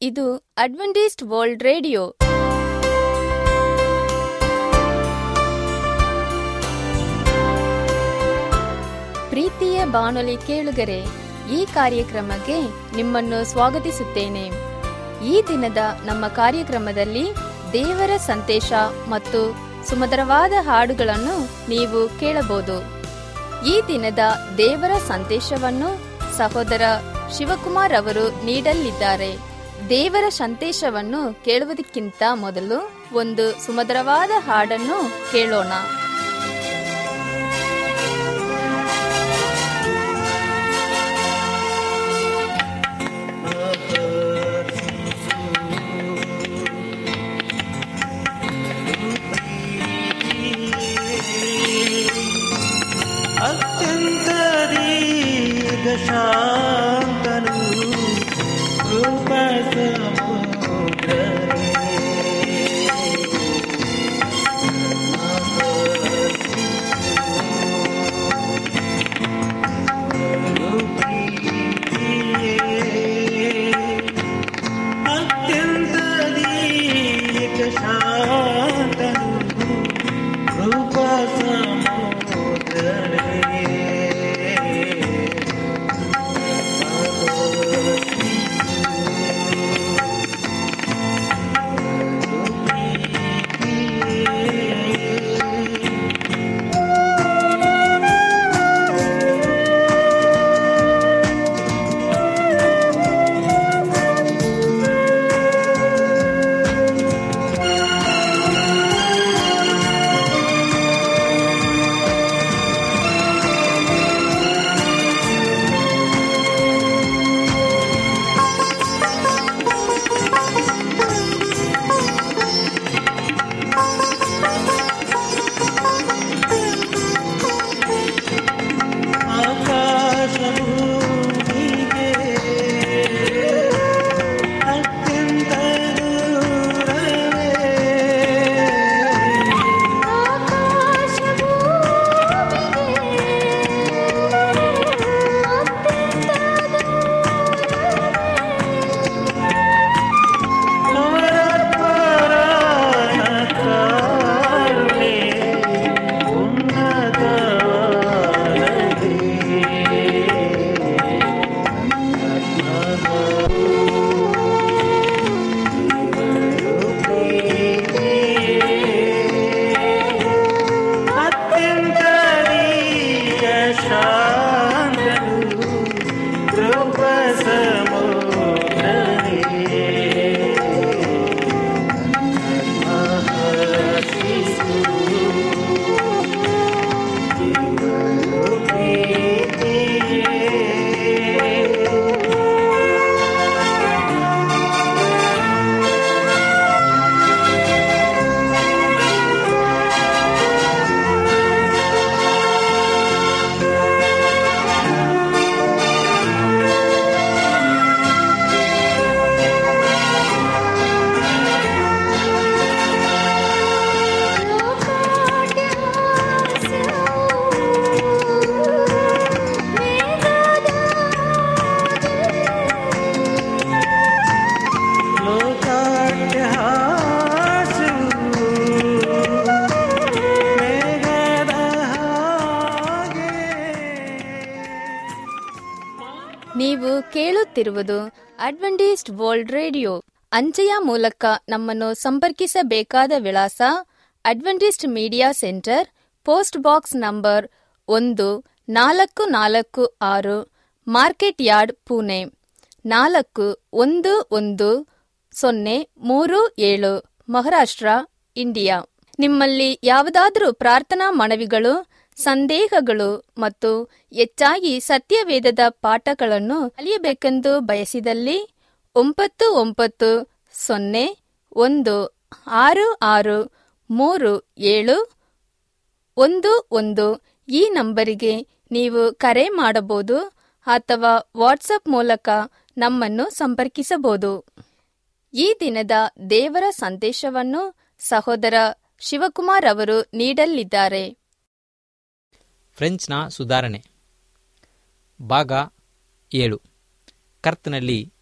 ಇದು Adventist world radio ಪ್ರೀತಿಯ ಬಾನುಲಿ ಕೇಳುಗರೆ ಈ ಕಾರ್ಯಕ್ರಮಕ್ಕೆ ನಿಮ್ಮನ್ನು ಸ್ವಾಗತಿಸುತ್ತೇನೆ ಈ ದಿನದ ನಮ್ಮ ಕಾರ್ಯಕ್ರಮದಲ್ಲಿ ದೇವರ ಸಂದೇಶ ಮತ್ತು ಸುಮಧುರವಾದ ಹಾಡುಗಳನ್ನು ನೀವು ಕೇಳಬಹುದು ಈ ದಿನದ ದೇವರ ಸಂದೇಶವನ್ನು ಸಹೋದರ ಶಿವಕುಮಾರ್ ಅವರು ನೀಡಲಿದ್ದಾರೆ ದೇವರ ಸಂದೇಶವನ್ನು ಕೇಳುವುದಕ್ಕಿಂತ ಮೊದಲು ಒಂದು ಸುಮಧುರವಾದ ಹಾಡನ್ನು ಕೇಳೋಣ ಅತ್ಯಂತ ದೀರ್ಘ ಶಾಂತನು ರೂಪ ಅತ್ಯಂತ ದೀರ್ಘ ಶಾಂತನು ರೂಪ ಸಮುದ್ರನೇ ಆಕಾಶಭೂಮಿಗೆ ಅತ್ಯಂತ ದೂರವೇ ಪರಪರಾನ ಕರುಣೆ ಉನ್ನತವಾದದೆ. ಅತ್ಯಂತ ದೀರ್ಘ ಶಾಂತನು ಕೃಪ ಸಮುದ್ರನೇ ಲೋಕಾಟ್ಯಹಾಸವು ಮೇಘದ ಹಾಗೆ ನೀವು ಕೇಳುತ್ತಿರುವುದು ಅಡ್ವೆಂಟಿಸ್ಟ್ ವರ್ಲ್ಡ್ ರೇಡಿಯೋ ಅಂಚೆಯ ಮೂಲಕ ನಮ್ಮನ್ನು ಸಂಪರ್ಕಿಸಬೇಕಾದ ವಿಳಾಸ Adventist media centre post box number ಒಂದು ನಾಲ್ಕು ನಾಲ್ಕು ಆರು ಮಾರ್ಕೆಟ್ ಯಾರ್ಡ್ ಪುಣೆ ನಾಲ್ಕು ಒಂದು ಒಂದು ಸೊನ್ನೆ ಮೂರು ಏಳು ಮಹಾರಾಷ್ಟ್ರ ಇಂಡಿಯಾ ನಿಮ್ಮಲ್ಲಿ ಯಾವುದಾದರೂ ಪ್ರಾರ್ಥನಾ ಮನವಿಗಳು ಸಂದೇಹಗಳು ಮತ್ತು ಹೆಚ್ಚಾಗಿ ಸತ್ಯವೇದದ ಪಾಠಗಳನ್ನು ಕಲಿಯಬೇಕೆಂದು ಬಯಸಿದಲ್ಲಿ ಒಂಬತ್ತು ಒಂಬತ್ತು ಸೊನ್ನೆ ಒಂದು ಆರು ಆರು ಮೂರು ಏಳು ಒಂದು ಒಂದು ಈ ನಂಬರಿಗೆ ನೀವು ಕರೆ ಮಾಡಬಹುದು ಅಥವಾ ವಾಟ್ಸಪ್ ಮೂಲಕ ನಮ್ಮನ್ನು ಸಂಪರ್ಕಿಸಬಹುದು ಈ ದಿನದ ದೇವರ ಸಂದೇಶವನ್ನು ಸಹೋದರ ಶಿವಕುಮಾರ್ ಅವರು ನೀಡಲಿದ್ದಾರೆ ಫ್ರೆಂಚ್ನ ಸುಧಾರಣೆ ಭಾಗ ಏಳು ಕರ್ತನಲ್ಲಿ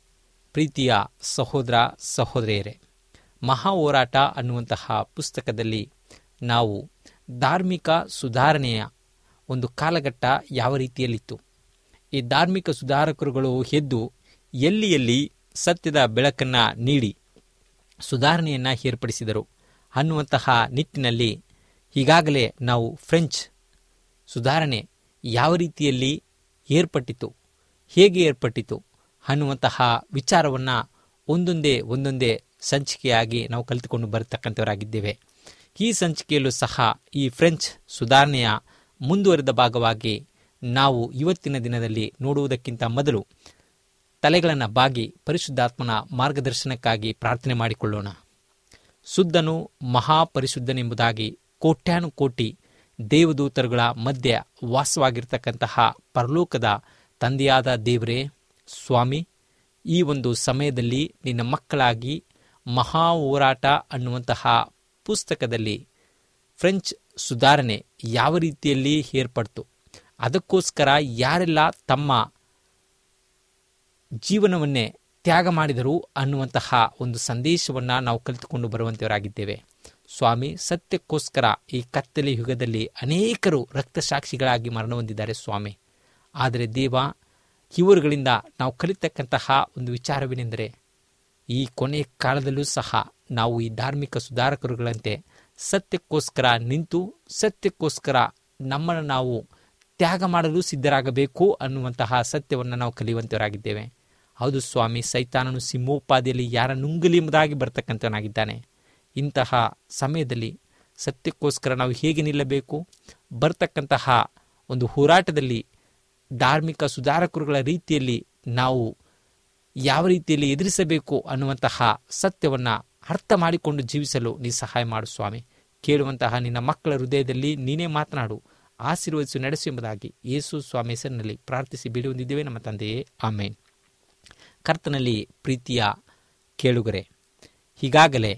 ಪ್ರೀತಿಯ ಸಹೋದರ ಸಹೋದರಿಯರೇ ಮಹಾ ಹೋರಾಟ ಅನ್ನುವಂತಹ ಪುಸ್ತಕದಲ್ಲಿ ನಾವು ಧಾರ್ಮಿಕ ಸುಧಾರಣೆಯ ಒಂದು ಕಾಲಘಟ್ಟ ಯಾವ ರೀತಿಯಲ್ಲಿತ್ತು ಈ ಧಾರ್ಮಿಕ ಸುಧಾರಕರುಗಳು ಎದ್ದು ಎಲ್ಲಿ ಎಲ್ಲಿ ಸತ್ಯದ ಬೆಳಕನ್ನು ನೀಡಿ ಸುಧಾರಣೆಯನ್ನು ಏರ್ಪಡಿಸಿದರು ಅನ್ನುವಂತಹ ನಿಟ್ಟಿನಲ್ಲಿ ಈಗಾಗಲೇ ನಾವು ಫ್ರೆಂಚ್ ಸುಧಾರಣೆ ಯಾವ ರೀತಿಯಲ್ಲಿ ಏರ್ಪಟ್ಟಿತು ಹೇಗೆ ಏರ್ಪಟ್ಟಿತು ಅನ್ನುವಂತಹ ವಿಚಾರವನ್ನು ಒಂದೊಂದೇ ಒಂದೊಂದೇ ಸಂಚಿಕೆಯಾಗಿ ನಾವು ಕಲಿತುಕೊಂಡು ಬರತಕ್ಕಂಥವರಾಗಿದ್ದೇವೆ ಈ ಸಂಚಿಕೆಯಲ್ಲೂ ಸಹ ಈ ಫ್ರೆಂಚ್ ಸುಧಾರಣೆಯ ಮುಂದುವರೆದ ಭಾಗವಾಗಿ ನಾವು ಇವತ್ತಿನ ದಿನದಲ್ಲಿ ನೋಡುವುದಕ್ಕಿಂತ ಮೊದಲು ತಲೆಗಳನ್ನು ಬಾಗಿ ಪರಿಶುದ್ಧಾತ್ಮನ ಮಾರ್ಗದರ್ಶನಕ್ಕಾಗಿ ಪ್ರಾರ್ಥನೆ ಮಾಡಿಕೊಳ್ಳೋಣ ಶುದ್ಧನು ಮಹಾಪರಿಶುದ್ಧನೆಂಬುದಾಗಿ ಕೋಟ್ಯಾನು ಕೋಟಿ ದೇವದೂತರುಗಳ ಮಧ್ಯೆ ವಾಸವಾಗಿರ್ತಕ್ಕಂತಹ ಪರಲೋಕದ ತಂದೆಯಾದ ದೇವರೇ ಸ್ವಾಮಿ ಈ ಒಂದು ಸಮಯದಲ್ಲಿ ನಿನ್ನ ಮಕ್ಕಳಾಗಿ ಮಹಾ ಹೋರಾಟ ಅನ್ನುವಂತಹ ಪುಸ್ತಕದಲ್ಲಿ ಫ್ರೆಂಚ್ ಸುಧಾರಣೆ ಯಾವ ರೀತಿಯಲ್ಲಿ ಏರ್ಪಡ್ತು ಅದಕ್ಕೋಸ್ಕರ ಯಾರೆಲ್ಲ ತಮ್ಮ ಜೀವನವನ್ನೇ ತ್ಯಾಗ ಮಾಡಿದರು ಅನ್ನುವಂತಹ ಒಂದು ಸಂದೇಶವನ್ನು ನಾವು ಕಲಿತುಕೊಂಡು ಬರುವಂತವರಾಗಿದ್ದೇವೆ ಸ್ವಾಮಿ ಸತ್ಯಕ್ಕೋಸ್ಕರ ಈ ಕತ್ತಲೆ ಯುಗದಲ್ಲಿ ಅನೇಕರು ರಕ್ತಸಾಕ್ಷಿಗಳಾಗಿ ಮರಣ ಹೊಂದಿದ್ದಾರೆ ಸ್ವಾಮಿ ಆದರೆ ದೇವ ಇವರುಗಳಿಂದ ನಾವು ಕಲಿತಕ್ಕಂತಹ ಒಂದು ವಿಚಾರವೇನೆಂದರೆ ಈ ಕೊನೆಯ ಕಾಲದಲ್ಲೂ ಸಹ ನಾವು ಈ ಧಾರ್ಮಿಕ ಸುಧಾರಕರುಗಳಂತೆ ಸತ್ಯಕ್ಕೋಸ್ಕರ ನಿಂತು ಸತ್ಯಕ್ಕೋಸ್ಕರ ನಮ್ಮನ್ನು ನಾವು ತ್ಯಾಗ ಮಾಡಲು ಸಿದ್ಧರಾಗಬೇಕು ಅನ್ನುವಂತಹ ಸತ್ಯವನ್ನು ನಾವು ಕಲಿಯುವಂತವರಾಗಿದ್ದೇವೆ ಹೌದು ಸ್ವಾಮಿ ಸೈತಾನನು ಸಿಂಹೋಪಾದಿಯಲ್ಲಿ ಯಾರ ನುಂಗಲಿ ಎಂಬುದಾಗಿ ಬರ್ತಕ್ಕಂಥವನಾಗಿದ್ದಾನೆ ಇಂತಹ ಸಮಯದಲ್ಲಿ ಸತ್ಯಕ್ಕೋಸ್ಕರ ನಾವು ಹೇಗೆ ನಿಲ್ಲಬೇಕು ಬರ್ತಕ್ಕಂತಹ ಒಂದು ಹೋರಾಟದಲ್ಲಿ ಧಾರ್ಮಿಕ ಸುಧಾರಕರುಗಳ ರೀತಿಯಲ್ಲಿ ನಾವು ಯಾವ ರೀತಿಯಲ್ಲಿ ಎದುರಿಸಬೇಕು ಅನ್ನುವಂತಹ ಸತ್ಯವನ್ನು ಅರ್ಥ ಮಾಡಿಕೊಂಡು ಜೀವಿಸಲು ನೀ ಸಹಾಯ ಮಾಡು ಸ್ವಾಮಿ ಕೇಳುವಂತಹ ನಿನ್ನ ಮಕ್ಕಳ ಹೃದಯದಲ್ಲಿ ನೀನೇ ಮಾತನಾಡು ಆಶೀರ್ವದಿಸಿ ನಡೆಸು ಎಂಬುದಾಗಿ ಯೇಸು ಸ್ವಾಮಿ ಹೆಸರಿನಲ್ಲಿ ಪ್ರಾರ್ಥಿಸಿ ಬೇಡಿ ಹೊಂದಿದ್ದೇವೆ ನಮ್ಮ ತಂದೆಯೇ ಆಮೇನ್ ಕರ್ತನಲ್ಲಿ ಪ್ರೀತಿಯ ಕೇಳುಗರೆ ಈಗಾಗಲೇ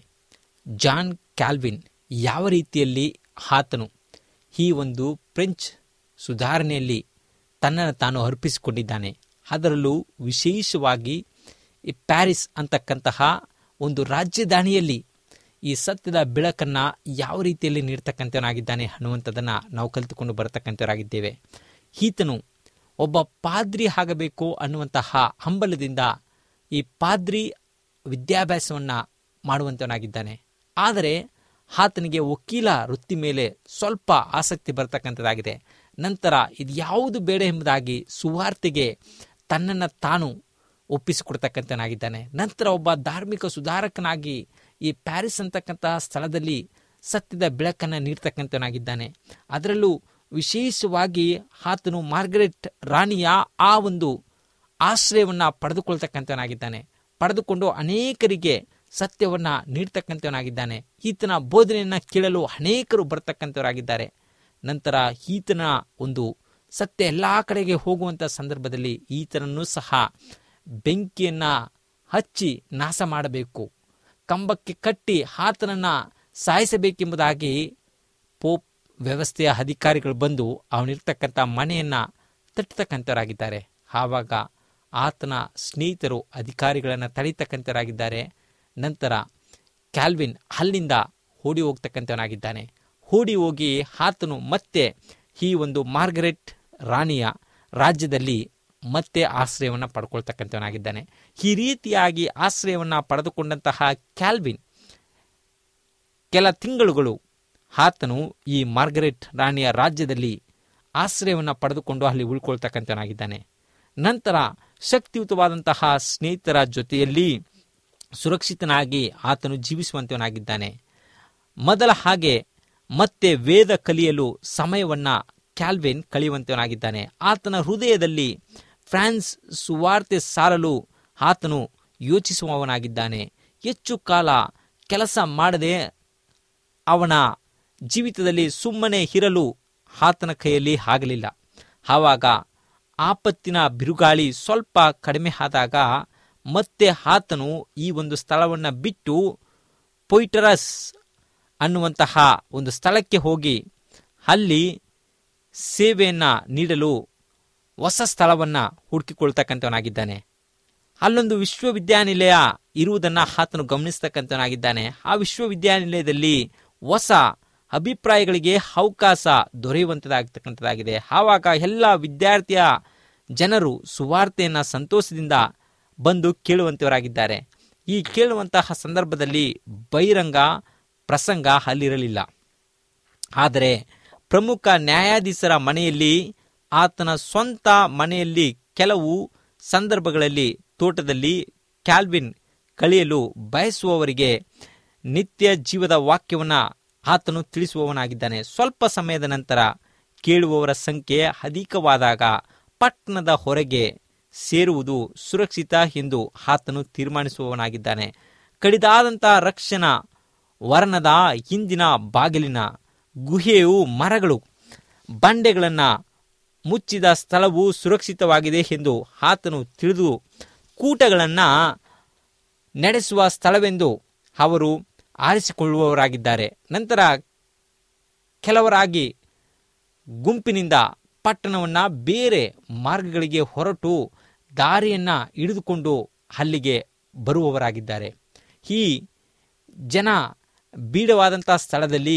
ಜಾನ್ ಕ್ಯಾಲ್ವಿನ್ ಯಾವ ರೀತಿಯಲ್ಲಿ ಆತನು ಈ ಒಂದು ಫ್ರೆಂಚ್ ಸುಧಾರಣೆಯಲ್ಲಿ ತನ್ನನ್ನು ತಾನು ಅರ್ಪಿಸಿಕೊಂಡಿದ್ದಾನೆ ಅದರಲ್ಲೂ ವಿಶೇಷವಾಗಿ ಈ ಪ್ಯಾರಿಸ್ ಅಂತಕ್ಕಂತಹ ಒಂದು ರಾಜಧಾನಿಯಲ್ಲಿ ಈ ಸತ್ಯದ ಬೆಳಕನ್ನು ಯಾವ ರೀತಿಯಲ್ಲಿ ನೀಡ್ತಕ್ಕಂಥವನಾಗಿದ್ದಾನೆ ಅನ್ನುವಂಥದ್ದನ್ನು ನಾವು ಕಲಿತುಕೊಂಡು ಬರತಕ್ಕಂಥವರಾಗಿದ್ದೇವೆ ಈತನು ಒಬ್ಬ ಪಾದ್ರಿ ಆಗಬೇಕು ಅನ್ನುವಂತಹ ಹಂಬಲದಿಂದ ಈ ಪಾದ್ರಿ ವಿದ್ಯಾಭ್ಯಾಸವನ್ನು ಮಾಡುವಂಥವನಾಗಿದ್ದಾನೆ ಆದರೆ ಆತನಿಗೆ ವಕೀಲ ವೃತ್ತಿ ಮೇಲೆ ಸ್ವಲ್ಪ ಆಸಕ್ತಿ ಬರ್ತಕ್ಕಂಥದ್ದಾಗಿದೆ ನಂತರ ಇದು ಯಾವುದು ಬೇಡ ಎಂಬುದಾಗಿ ಸುವಾರ್ತೆಗೆ ತನ್ನನ್ನು ತಾನು ಒಪ್ಪಿಸಿಕೊಡ್ತಕ್ಕಂಥನಾಗಿದ್ದಾನೆ ನಂತರ ಒಬ್ಬ ಧಾರ್ಮಿಕ ಸುಧಾರಕನಾಗಿ ಈ ಪ್ಯಾರಿಸ್ ಅಂತಕ್ಕಂತಹ ಸ್ಥಳದಲ್ಲಿ ಸತ್ಯದ ಬೆಳಕನ್ನು ನೀಡ್ತಕ್ಕಂಥವನಾಗಿದ್ದಾನೆ ಅದರಲ್ಲೂ ವಿಶೇಷವಾಗಿ ಆತನು ಮಾರ್ಗರೆಟ್ ರಾಣಿಯ ಆ ಒಂದು ಆಶ್ರಯವನ್ನು ಪಡೆದುಕೊಳ್ತಕ್ಕಂಥವನಾಗಿದ್ದಾನೆ ಪಡೆದುಕೊಂಡು ಅನೇಕರಿಗೆ ಸತ್ಯವನ್ನು ನೀಡ್ತಕ್ಕಂಥವನಾಗಿದ್ದಾನೆ ಈತನ ಬೋಧನೆಯನ್ನು ಕೇಳಲು ಅನೇಕರು ಬರ್ತಕ್ಕಂಥವರಾಗಿದ್ದಾರೆ ನಂತರ ಈತನ ಒಂದು ಸತ್ಯ ಎಲ್ಲ ಕಡೆಗೆ ಹೋಗುವಂಥ ಸಂದರ್ಭದಲ್ಲಿ ಈತನನ್ನು ಸಹ ಬೆಂಕಿಯನ್ನು ಹಚ್ಚಿ ನಾಶ ಮಾಡಬೇಕು ಕಂಬಕ್ಕೆ ಕಟ್ಟಿ ಆತನನ್ನು ಸಾಯಿಸಬೇಕೆಂಬುದಾಗಿ ಪೋಪ್ ವ್ಯವಸ್ಥೆಯ ಅಧಿಕಾರಿಗಳು ಬಂದು ಅವನಿರ್ತಕ್ಕಂಥ ಮನೆಯನ್ನು ತಟ್ಟತಕ್ಕಂಥವರಾಗಿದ್ದಾರೆ ಆವಾಗ ಆತನ ಸ್ನೇಹಿತರು ಅಧಿಕಾರಿಗಳನ್ನು ತಡೀತಕ್ಕಂಥವರಾಗಿದ್ದಾರೆ ನಂತರ ಕ್ಯಾಲ್ವಿನ್ ಅಲ್ಲಿಂದ ಓಡಿ ಹೋಗ್ತಕ್ಕಂಥವನಾಗಿದ್ದಾನೆ ಓಡಿ ಹೋಗಿ ಆತನು ಮತ್ತೆ ಈ ಒಂದು ಮಾರ್ಗರೆಟ್ ರಾಣಿಯ ರಾಜ್ಯದಲ್ಲಿ ಮತ್ತೆ ಆಶ್ರಯವನ್ನು ಪಡ್ಕೊಳ್ತಕ್ಕಂಥವನಾಗಿದ್ದಾನೆ ಈ ರೀತಿಯಾಗಿ ಆಶ್ರಯವನ್ನು ಪಡೆದುಕೊಂಡಂತಹ ಕ್ಯಾಲ್ವಿನ್ ಕೆಲ ತಿಂಗಳುಗಳು ಆತನು ಈ ಮಾರ್ಗರೆಟ್ ರಾಣಿಯ ರಾಜ್ಯದಲ್ಲಿ ಆಶ್ರಯವನ್ನು ಪಡೆದುಕೊಂಡು ಅಲ್ಲಿ ಉಳ್ಕೊಳ್ತಕ್ಕಂಥವನಾಗಿದ್ದಾನೆ ನಂತರ ಶಕ್ತಿಯುತವಾದಂತಹ ಸ್ನೇಹಿತರ ಜೊತೆಯಲ್ಲಿ ಸುರಕ್ಷಿತನಾಗಿ ಆತನು ಜೀವಿಸುವಂತವನಾಗಿದ್ದಾನೆ ಮೊದಲ ಹಾಗೆ ಮತ್ತೆ ವೇದ ಕಲಿಯಲು ಸಮಯವನ್ನು ಕ್ಯಾಲ್ವಿನ್ ಕಳೆಯುವಂತವನಾಗಿದ್ದಾನೆ ಆತನ ಹೃದಯದಲ್ಲಿ ಫ್ರಾನ್ಸ್ ಸುವಾರ್ತೆ ಸಾರಲು ಆತನು ಯೋಚಿಸುವವನಾಗಿದ್ದಾನೆ ಹೆಚ್ಚು ಕಾಲ ಕೆಲಸ ಮಾಡದೆ ಅವನ ಜೀವಿತದಲ್ಲಿ ಸುಮ್ಮನೆ ಇರಲು ಆತನ ಕೈಯಲ್ಲಿ ಆಗಲಿಲ್ಲ ಆವಾಗ ಆಪತ್ತಿನ ಬಿರುಗಾಳಿ ಸ್ವಲ್ಪ ಕಡಿಮೆ ಆದಾಗ ಮತ್ತೆ ಆತನು ಈ ಒಂದು ಸ್ಥಳವನ್ನು ಬಿಟ್ಟು ಪೊಯ್ಟರಸ್ ಅನ್ನುವಂತಹ ಒಂದು ಸ್ಥಳಕ್ಕೆ ಹೋಗಿ ಅಲ್ಲಿ ಸೇವೆಯನ್ನು ನೀಡಲು ಹೊಸ ಸ್ಥಳವನ್ನು ಹುಡುಕಿಕೊಳ್ತಕ್ಕಂಥವನಾಗಿದ್ದಾನೆ ಅಲ್ಲೊಂದು ವಿಶ್ವವಿದ್ಯಾನಿಲಯ ಇರುವುದನ್ನ ಆತನು ಗಮನಿಸ್ತಕ್ಕಂಥವನಾಗಿದ್ದಾನೆ ಆ ವಿಶ್ವವಿದ್ಯಾನಿಲಯದಲ್ಲಿ ಹೊಸ ಅಭಿಪ್ರಾಯಗಳಿಗೆ ಅವಕಾಶ ದೊರೆಯುವಂಥದ್ದಾಗ್ತಕ್ಕಂಥದ್ದಾಗಿದೆ ಆವಾಗ ಎಲ್ಲ ವಿದ್ಯಾರ್ಥಿಯ ಜನರು ಸುವಾರ್ತೆಯನ್ನ ಸಂತೋಷದಿಂದ ಬಂದು ಕೇಳುವಂತವರಾಗಿದ್ದಾರೆ ಈ ಕೇಳುವಂತಹ ಸಂದರ್ಭದಲ್ಲಿ ಬಹಿರಂಗ ಪ್ರಸಂಗ ಅಲ್ಲಿರಲಿಲ್ಲ ಆದರೆ ಪ್ರಮುಖ ನ್ಯಾಯಾಧೀಶರ ಮನೆಯಲ್ಲಿ ಆತನ ಸ್ವಂತ ಮನೆಯಲ್ಲಿ ಕೆಲವು ಸಂದರ್ಭಗಳಲ್ಲಿ ತೋಟದಲ್ಲಿ ಕ್ಯಾಲ್ವಿನ್ ಕಳೆಯಲು ಬಯಸುವವರಿಗೆ ನಿತ್ಯ ಜೀವದ ವಾಕ್ಯವನ್ನು ಆತನು ತಿಳಿಸುವವನಾಗಿದ್ದಾನೆ ಸ್ವಲ್ಪ ಸಮಯದ ನಂತರ ಕೇಳುವವರ ಸಂಖ್ಯೆ ಅಧಿಕವಾದಾಗ ಪಟ್ಟಣದ ಹೊರಗೆ ಸೇರುವುದು ಸುರಕ್ಷಿತ ಎಂದು ಆತನು ತೀರ್ಮಾನಿಸುವವನಾಗಿದ್ದಾನೆ ಕಡಿದಾದಂತಹ ರಕ್ಷಣಾ ವರ್ಣದ ಹಿಂದಿನ ಬಾಗಿಲಿನ ಗುಹೆಯು ಮರಗಳು ಬಂಡೆಗಳನ್ನು ಮುಚ್ಚಿದ ಸ್ಥಳವು ಸುರಕ್ಷಿತವಾಗಿದೆ ಎಂದು ಆತನು ತಿಳಿದು ಕೂಟಗಳನ್ನು ನಡೆಸುವ ಸ್ಥಳವೆಂದು ಅವರು ಆರಿಸಿಕೊಳ್ಳುವವರಾಗಿದ್ದಾರೆ ನಂತರ ಕೆಲವರಾಗಿ ಗುಂಪಿನಿಂದ ಪಟ್ಟಣವನ್ನು ಬೇರೆ ಮಾರ್ಗಗಳಿಗೆ ಹೊರಟು ದಾರಿಯನ್ನು ಹಿಡಿದುಕೊಂಡು ಅಲ್ಲಿಗೆ ಬರುವವರಾಗಿದ್ದಾರೆ ಈ ಜನ ಬೀಡವಾದಂಥ ಸ್ಥಳದಲ್ಲಿ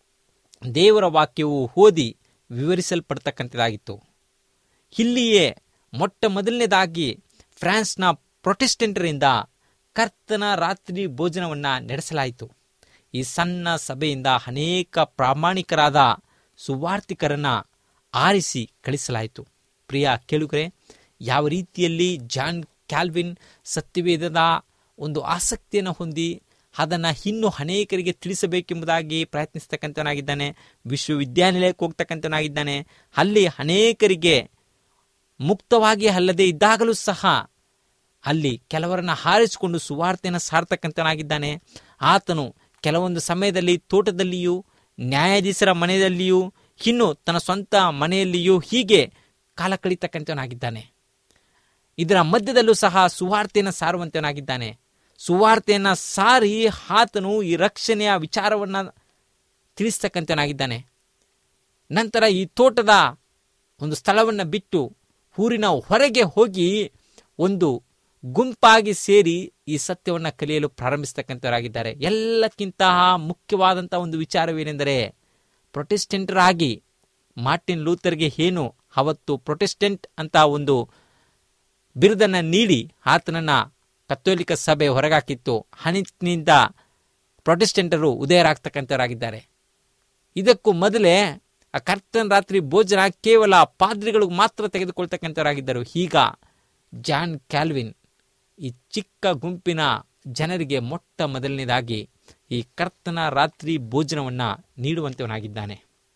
ದೇವರ ವಾಕ್ಯವು ಓದಿ ವಿವರಿಸಲ್ಪಡ್ತಕ್ಕಂಥದ್ದಾಗಿತ್ತು ಇಲ್ಲಿಯೇ ಮೊಟ್ಟ ಮೊದಲನೇದಾಗಿ ಫ್ರಾನ್ಸ್ನ ಪ್ರೊಟೆಸ್ಟೆಂಟರಿಂದ ಕರ್ತನ ರಾತ್ರಿ ಭೋಜನವನ್ನು ನಡೆಸಲಾಯಿತು ಈ ಸಣ್ಣ ಸಭೆಯಿಂದ ಅನೇಕ ಪ್ರಾಮಾಣಿಕರಾದ ಸುವಾರ್ತಿಕರನ್ನ ಆರಿಸಿ ಕಳಿಸಲಾಯಿತು ಪ್ರಿಯ ಕೇಳುಗರೆ ಯಾವ ರೀತಿಯಲ್ಲಿ ಜಾನ್ ಕ್ಯಾಲ್ವಿನ್ ಸತ್ಯವೇದದ ಒಂದು ಆಸಕ್ತಿಯನ್ನು ಹೊಂದಿ ಅದನ್ನು ಇನ್ನೂ ಅನೇಕರಿಗೆ ತಿಳಿಸಬೇಕೆಂಬುದಾಗಿ ಪ್ರಯತ್ನಿಸ್ತಕ್ಕಂಥನಾಗಿದ್ದಾನೆ ವಿಶ್ವವಿದ್ಯಾನಿಲಯಕ್ಕೆ ಹೋಗ್ತಕ್ಕಂಥನಾಗಿದ್ದಾನೆ ಅಲ್ಲಿ ಅನೇಕರಿಗೆ ಮುಕ್ತವಾಗಿ ಅಲ್ಲದೆ ಇದ್ದಾಗಲೂ ಸಹ ಅಲ್ಲಿ ಕೆಲವರನ್ನ ಹಾರಿಸಿಕೊಂಡು ಸುವಾರ್ತೆಯನ್ನು ಸಾರ್ತಕ್ಕಂಥನಾಗಿದ್ದಾನೆ ಆತನು ಕೆಲವೊಂದು ಸಮಯದಲ್ಲಿ ತೋಟದಲ್ಲಿಯೂ ನ್ಯಾಯಾಧೀಶರ ಮನೆಯಲ್ಲಿಯೂ ಇನ್ನು ತನ್ನ ಸ್ವಂತ ಮನೆಯಲ್ಲಿಯೂ ಹೀಗೆ ಕಾಲ ಕಳೀತಕ್ಕಂಥವನಾಗಿದ್ದಾನೆ ಇದರ ಮಧ್ಯದಲ್ಲೂ ಸಹ ಸುವಾರ್ತೆಯನ್ನು ಸಾರುವಂತವನಾಗಿದ್ದಾನೆ ಸುವಾರ್ತೆಯನ್ನ ಸಾರಿ ಆತನು ಈ ರಕ್ಷಣೆಯ ವಿಚಾರವನ್ನ ತಿಳಿಸ್ತಕ್ಕಂಥವನಾಗಿದ್ದಾನೆ ನಂತರ ಈ ತೋಟದ ಒಂದು ಸ್ಥಳವನ್ನು ಬಿಟ್ಟು ಊರಿನ ಹೊರಗೆ ಹೋಗಿ ಒಂದು ಗುಂಪಾಗಿ ಸೇರಿ ಈ ಸತ್ಯವನ್ನು ಕಲಿಯಲು ಪ್ರಾರಂಭಿಸ್ತಕ್ಕಂಥವರಾಗಿದ್ದಾರೆ ಎಲ್ಲಕ್ಕಿಂತ ಮುಖ್ಯವಾದಂತಹ ಒಂದು ವಿಚಾರವೇನೆಂದರೆ ಪ್ರೊಟೆಸ್ಟೆಂಟರಾಗಿ ಮಾರ್ಟಿನ್ ಲೂಥರ್ಗೆ ಏನು ಅವತ್ತು ಪ್ರೊಟೆಸ್ಟೆಂಟ್ ಅಂತ ಒಂದು ಬಿರುದನ್ನ ನೀಡಿ ಆತನನ್ನ ಕಥೋಲಿಕ ಸಭೆ ಹೊರಗಾಕಿತ್ತು ಹನಿನಿಂದ ಪ್ರೊಟೆಸ್ಟೆಂಟರು ಉದಯರಾಗ್ತಕ್ಕಂಥವರಾಗಿದ್ದಾರೆ ಇದಕ್ಕೂ ಮೊದಲೇ ಆ ಕರ್ತನ ರಾತ್ರಿ ಭೋಜನ ಕೇವಲ ಪಾದ್ರಿಗಳು ಮಾತ್ರ ತೆಗೆದುಕೊಳ್ತಕ್ಕಂಥವರಾಗಿದ್ದರು ಈಗ ಜಾನ್ ಕ್ಯಾಲ್ವಿನ್ ಈ ಚಿಕ್ಕ ಗುಂಪಿನ ಜನರಿಗೆ ಮೊಟ್ಟ ಮೊದಲನೇದಾಗಿ ಈ ಕರ್ತನ ರಾತ್ರಿ ಭೋಜನವನ್ನ ನೀಡುವಂತವನಾಗಿದ್ದಾನೆ